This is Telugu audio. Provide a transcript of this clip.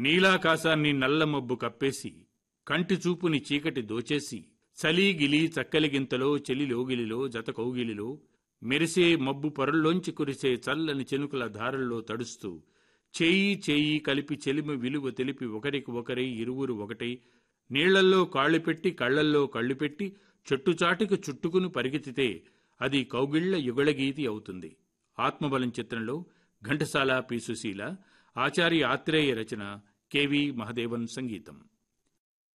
నీలాకాశాన్ని నల్ల మబ్బు కప్పేసి కంటి చూపుని చీకటి దోచేసి చలి గిలి చక్కలి గింతలో చెలి లోగిలిలో జత కౌగిలిలో మెరిసే మబ్బు పొరల్లోంచి కురిసే చల్లని చెనుకుల ధారల్లో తడుస్తూ చేయి చేయి కలిపి చెలిమి విలువ తెలిపి ఒకరికి ఒకరై ఇరువురు ఒకటై నీళ్లల్లో కాళ్ళు పెట్టి కళ్లల్లో కళ్ళు పెట్టి చెట్టుచాటుకు చుట్టుకుని పరిగెత్తితే అది కౌగిళ్ల యుగళగీతి అవుతుంది ఆత్మబలం చిత్రంలో ఘంటసాల పి సుశీల ఆచార్య ఆత్రేయ రచన కెవి మహదేవన్ సంగీతం